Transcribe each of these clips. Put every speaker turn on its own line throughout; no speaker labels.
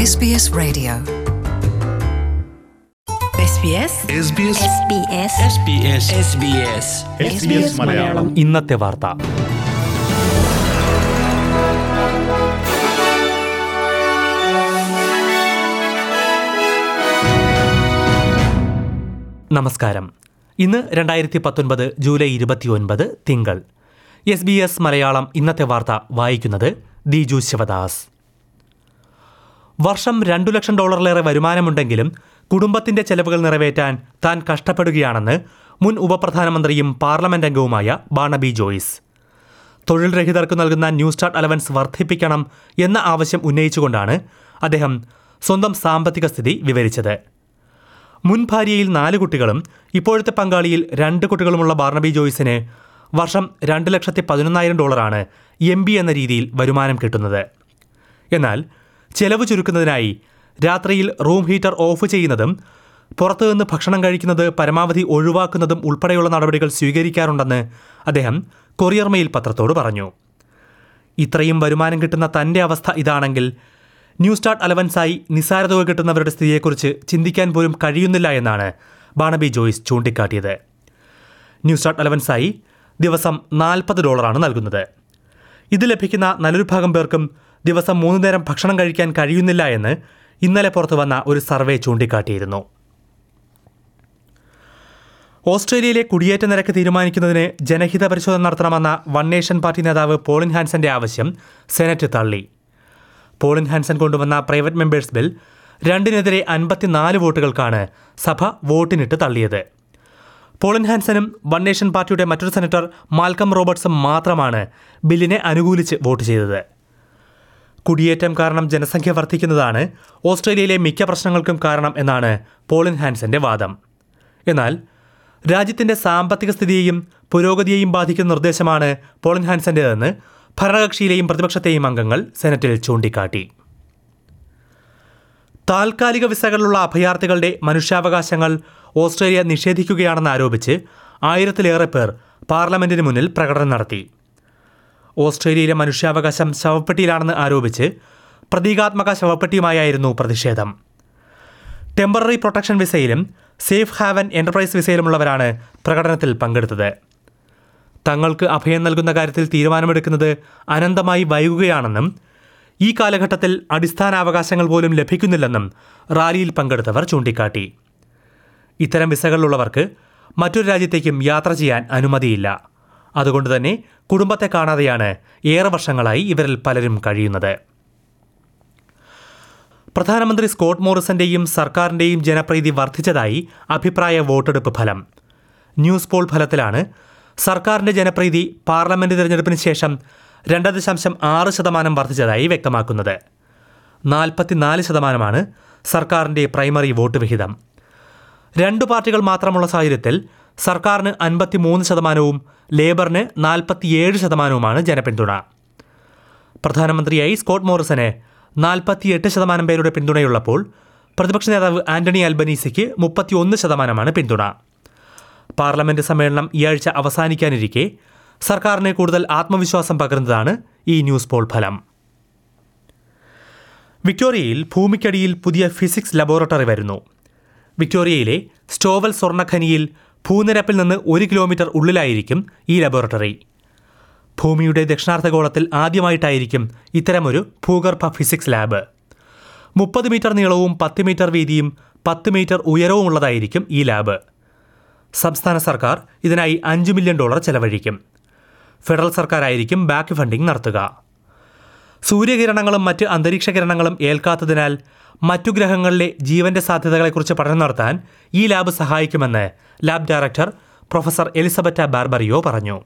SBS Radio.
SBS
SBS
SBS
SBS
SBS Malayalam
ഇന്നത്തെ വാർത്ത നമസ്കാരം ഇന്ന് രണ്ടായിരത്തി പത്തൊൻപത് ജൂലൈ ഇരുപത്തിയൊൻപത് തിങ്കൾ എസ് ബി എസ് മലയാളം ഇന്നത്തെ വാർത്ത വായിക്കുന്നത് ദിജു ശിവദാസ് വർഷം രണ്ടു ലക്ഷം ഡോളറിലേറെ വരുമാനമുണ്ടെങ്കിലും കുടുംബത്തിന്റെ ചെലവുകൾ നിറവേറ്റാൻ താൻ കഷ്ടപ്പെടുകയാണെന്ന് മുൻ ഉപപ്രധാനമന്ത്രിയും പാർലമെന്റ് അംഗവുമായ ബാണബി ജോയ്സ് തൊഴിൽ രഹിതർക്ക് നൽകുന്ന ന്യൂ സ്റ്റാർട്ട് അലവൻസ് വർദ്ധിപ്പിക്കണം എന്ന ആവശ്യം ഉന്നയിച്ചുകൊണ്ടാണ് അദ്ദേഹം സ്വന്തം സാമ്പത്തിക സ്ഥിതി വിവരിച്ചത് മുൻ ഭാര്യയിൽ നാല് കുട്ടികളും ഇപ്പോഴത്തെ പങ്കാളിയിൽ രണ്ട് കുട്ടികളുമുള്ള ബാർണബി ജോയ്സിന് വർഷം രണ്ട് ലക്ഷത്തി പതിനൊന്നായിരം ഡോളറാണ് എം ബി എന്ന രീതിയിൽ വരുമാനം കിട്ടുന്നത് എന്നാൽ ചെലവ് ചുരുക്കുന്നതിനായി രാത്രിയിൽ റൂം ഹീറ്റർ ഓഫ് ചെയ്യുന്നതും പുറത്തുനിന്ന് ഭക്ഷണം കഴിക്കുന്നത് പരമാവധി ഒഴിവാക്കുന്നതും ഉൾപ്പെടെയുള്ള നടപടികൾ സ്വീകരിക്കാറുണ്ടെന്ന് അദ്ദേഹം കൊറിയർ മെയിൽ പത്രത്തോട് പറഞ്ഞു ഇത്രയും വരുമാനം കിട്ടുന്ന തന്റെ അവസ്ഥ ഇതാണെങ്കിൽ ന്യൂ സ്റ്റാർട്ട് അലവൻസായി നിസ്സാര തുക കിട്ടുന്നവരുടെ സ്ഥിതിയെക്കുറിച്ച് ചിന്തിക്കാൻ പോലും കഴിയുന്നില്ല എന്നാണ് ബാണബി ജോയ്സ് ചൂണ്ടിക്കാട്ടിയത് ന്യൂ സ്റ്റാർട്ട് അലവൻസായി ദിവസം നാൽപ്പത് ഡോളറാണ് നൽകുന്നത് ഇത് ലഭിക്കുന്ന നല്ലൊരു ഭാഗം പേർക്കും ദിവസം മൂന്ന് നേരം ഭക്ഷണം കഴിക്കാൻ കഴിയുന്നില്ല എന്ന് ഇന്നലെ പുറത്തു വന്ന ഒരു സർവേ ചൂണ്ടിക്കാട്ടിയിരുന്നു ഓസ്ട്രേലിയയിലെ കുടിയേറ്റ നിരക്ക് തീരുമാനിക്കുന്നതിന് ജനഹിത പരിശോധന നടത്തണമെന്ന വൺ നേഷൻ പാർട്ടി നേതാവ് പോളിൻ ഹാൻസന്റെ ആവശ്യം സെനറ്റ് തള്ളി പോളിൻ ഹാൻസൻ കൊണ്ടുവന്ന പ്രൈവറ്റ് മെമ്പേഴ്സ് ബിൽ രണ്ടിനെതിരെ അൻപത്തിനാല് വോട്ടുകൾക്കാണ് സഭ വോട്ടിനിട്ട് തള്ളിയത് പോളിൻ ഹാൻസനും വൺ നേഷൻ പാർട്ടിയുടെ മറ്റൊരു സെനറ്റർ മാൽക്കം റോബർട്ട്സും മാത്രമാണ് ബില്ലിനെ അനുകൂലിച്ച് വോട്ട് ചെയ്തത് കുടിയേറ്റം കാരണം ജനസംഖ്യ വർദ്ധിക്കുന്നതാണ് ഓസ്ട്രേലിയയിലെ മിക്ക പ്രശ്നങ്ങൾക്കും കാരണം എന്നാണ് പോളിൻ ഹാൻസന്റെ വാദം എന്നാൽ രാജ്യത്തിന്റെ സാമ്പത്തിക സ്ഥിതിയെയും പുരോഗതിയെയും ബാധിക്കുന്ന നിർദ്ദേശമാണ് പോളിൻ ഹാൻസന്റേതെന്ന് ഭരണകക്ഷിയിലെയും പ്രതിപക്ഷത്തെയും അംഗങ്ങൾ സെനറ്റിൽ ചൂണ്ടിക്കാട്ടി താൽക്കാലിക വിസകളിലുള്ള അഭയാർത്ഥികളുടെ മനുഷ്യാവകാശങ്ങൾ ഓസ്ട്രേലിയ നിഷേധിക്കുകയാണെന്ന് ആരോപിച്ച് ആയിരത്തിലേറെ പേർ പാർലമെന്റിന് മുന്നിൽ പ്രകടനം നടത്തി ഓസ്ട്രേലിയയിലെ മനുഷ്യാവകാശം ശവപ്പെട്ടിയിലാണെന്ന് ആരോപിച്ച് പ്രതീകാത്മക ശവപ്പെട്ടിയുമായായിരുന്നു പ്രതിഷേധം ടെമ്പററി പ്രൊട്ടക്ഷൻ വിസയിലും സേഫ് ഹാവൻ എന്റർപ്രൈസ് വിസയിലുമുള്ളവരാണ് പ്രകടനത്തിൽ പങ്കെടുത്തത് തങ്ങൾക്ക് അഭയം നൽകുന്ന കാര്യത്തിൽ തീരുമാനമെടുക്കുന്നത് അനന്തമായി വൈകുകയാണെന്നും ഈ കാലഘട്ടത്തിൽ അടിസ്ഥാനാവകാശങ്ങൾ പോലും ലഭിക്കുന്നില്ലെന്നും റാലിയിൽ പങ്കെടുത്തവർ ചൂണ്ടിക്കാട്ടി ഇത്തരം വിസകളിലുള്ളവർക്ക് മറ്റൊരു രാജ്യത്തേക്കും യാത്ര ചെയ്യാൻ അനുമതിയില്ല അതുകൊണ്ട് തന്നെ കുടുംബത്തെ കാണാതെയാണ് ഏറെ വർഷങ്ങളായി ഇവരിൽ പലരും കഴിയുന്നത് പ്രധാനമന്ത്രി സ്കോട്ട് മോറിസന്റെയും സർക്കാരിന്റെയും ജനപ്രീതി വർദ്ധിച്ചതായി അഭിപ്രായ വോട്ടെടുപ്പ് ഫലം ന്യൂസ് പോൾ ഫലത്തിലാണ് സർക്കാരിന്റെ ജനപ്രീതി പാർലമെന്റ് തിരഞ്ഞെടുപ്പിന് ശേഷം രണ്ട് ദശാംശം ആറ് ശതമാനം വർദ്ധിച്ചതായി വ്യക്തമാക്കുന്നത് നാൽപ്പത്തിനാല് ശതമാനമാണ് സർക്കാരിന്റെ പ്രൈമറി വോട്ട് വിഹിതം രണ്ടു പാർട്ടികൾ മാത്രമുള്ള സാഹചര്യത്തിൽ സർക്കാരിന് അൻപത്തിമൂന്ന് ശതമാനവും ലേബറിന് നാൽപ്പത്തിയേഴ് ശതമാനവുമാണ് ജനപിന്തുണ പ്രധാനമന്ത്രിയായി സ്കോട്ട് മോറിസന് നാൽപ്പത്തിയെട്ട് ശതമാനം പേരുടെ പിന്തുണയുള്ളപ്പോൾ പ്രതിപക്ഷ നേതാവ് ആന്റണി അൽബനീസിക്ക് മുപ്പത്തിയൊന്ന് ശതമാനമാണ് പിന്തുണ പാർലമെന്റ് സമ്മേളനം ഈ ആഴ്ച അവസാനിക്കാനിരിക്കെ സർക്കാരിന് കൂടുതൽ ആത്മവിശ്വാസം പകരുന്നതാണ് ഈ ന്യൂസ് പോൾ ഫലം വിക്ടോറിയയിൽ ഭൂമിക്കടിയിൽ പുതിയ ഫിസിക്സ് ലബോറട്ടറി വരുന്നു വിക്ടോറിയയിലെ സ്റ്റോവൽ സ്വർണ്ണഖനിയിൽ ഭൂനിരപ്പിൽ നിന്ന് ഒരു കിലോമീറ്റർ ഉള്ളിലായിരിക്കും ഈ ലബോറട്ടറി ഭൂമിയുടെ ദക്ഷിണാർദ്ധഗോളത്തിൽ ആദ്യമായിട്ടായിരിക്കും ഇത്തരമൊരു ഭൂഗർഭ ഫിസിക്സ് ലാബ് മുപ്പത് മീറ്റർ നീളവും പത്ത് മീറ്റർ വീതിയും പത്ത് മീറ്റർ ഉയരവുമുള്ളതായിരിക്കും ഈ ലാബ് സംസ്ഥാന സർക്കാർ ഇതിനായി അഞ്ച് മില്യൺ ഡോളർ ചെലവഴിക്കും ഫെഡറൽ സർക്കാരായിരിക്കും ബാക്ക് ഫണ്ടിംഗ് നടത്തുക സൂര്യകിരണങ്ങളും മറ്റ് അന്തരീക്ഷ കിരണങ്ങളും ഏൽക്കാത്തതിനാൽ മറ്റു ഗ്രഹങ്ങളിലെ ജീവന്റെ സാധ്യതകളെക്കുറിച്ച് പഠനം നടത്താൻ ഈ ലാബ് സഹായിക്കുമെന്ന് lab director professor Elisabetta Barbiero പറഞ്ഞു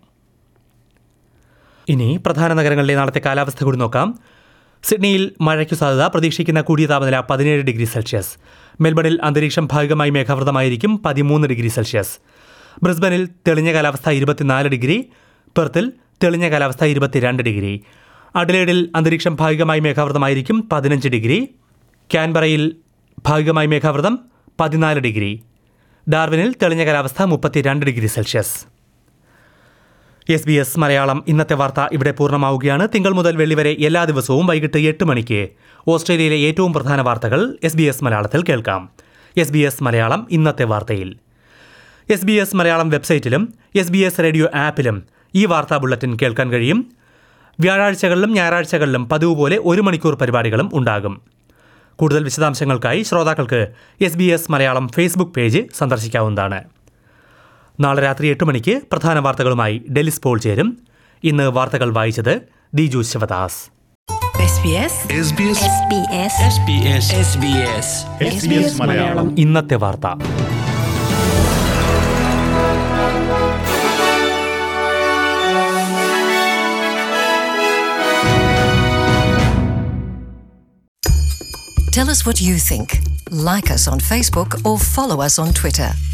ഇനി പ്രധാന നഗരങ്ങളിലെ നാളത്തെ കാലാവസ്ഥ കൂടി നോക്കാം സിഡ്നിയിൽ മഴയ്ക്കു സാധ്യത പ്രതീക്ഷിക്കുന്ന കൂടിയ താപനില പതിനേഴ് ഡിഗ്രി സെൽഷ്യസ് മെൽബണിൽ അന്തരീക്ഷം ഭാഗികമായി മേഘാവൃതമായിരിക്കും പതിമൂന്ന് ഡിഗ്രി സെൽഷ്യസ് ബ്രിസ്ബനിൽ തെളിഞ്ഞ കാലാവസ്ഥ ഇരുപത്തിനാല് ഡിഗ്രി പെർത്തിൽ തെളിഞ്ഞ കാലാവസ്ഥ ഇരുപത്തിരണ്ട് ഡിഗ്രി അഡലേഡിൽ അന്തരീക്ഷം ഭാഗികമായി മേഘാവൃതമായിരിക്കും പതിനഞ്ച് ഡിഗ്രി ക്യാൻബറയിൽ ഭാഗികമായി മേഘാവൃതം പതിനാല് ഡിഗ്രി ഡാർവിനിൽ തെളിഞ്ഞ കാലാവസ്ഥ മുപ്പത്തിരണ്ട് degree Celsius S B S Malayalam ഇന്നത്തെ വാർത്ത ഇവിടെ പൂർണ്ണമാവുകയാണ് തിങ്കൾ മുതൽ വെള്ളി വരെ എല്ലാ ദിവസവും വൈകിട്ട് എട്ട് മണിക്ക് ഓസ്ട്രേലിയയിലെ ഏറ്റവും പ്രധാന വാർത്തകൾ എസ് ബി എസ് മലയാളത്തിൽ കേൾക്കാം എസ് ബി എസ് മലയാളം ഇന്നത്തെ വാർത്തയിൽ എസ് ബി എസ് മലയാളം വെബ്സൈറ്റിലും എസ് ബി എസ് റേഡിയോ ആപ്പിലും ഈ വാർത്താ ബുള്ളറ്റിൻ കേൾക്കാൻ കഴിയും വ്യാഴാഴ്ചകളിലും ഞായറാഴ്ചകളിലും പതിവ് പോലെ ഒരു മണിക്കൂർ പരിപാടികളും ഉണ്ടാകും കൂടുതൽ വിശദാംശങ്ങൾക്കായി ശ്രോതാക്കൾക്ക് S B S Malayalam Facebook page സന്ദർശിക്കാവുന്നതാണ് നാളെ രാത്രി എട്ട് മണിക്ക് പ്രധാന വാർത്തകളുമായി ഡെലിസ് പോൾ ചേരും ഇന്ന് വാർത്തകൾ വായിച്ചത് Diju Sivadas
SBS
SBS
SBS
SBS
SBS Malayalam
ഇന്നത്തെ വാർത്ത
Tell us what you think. Like us on Facebook or follow us on Twitter.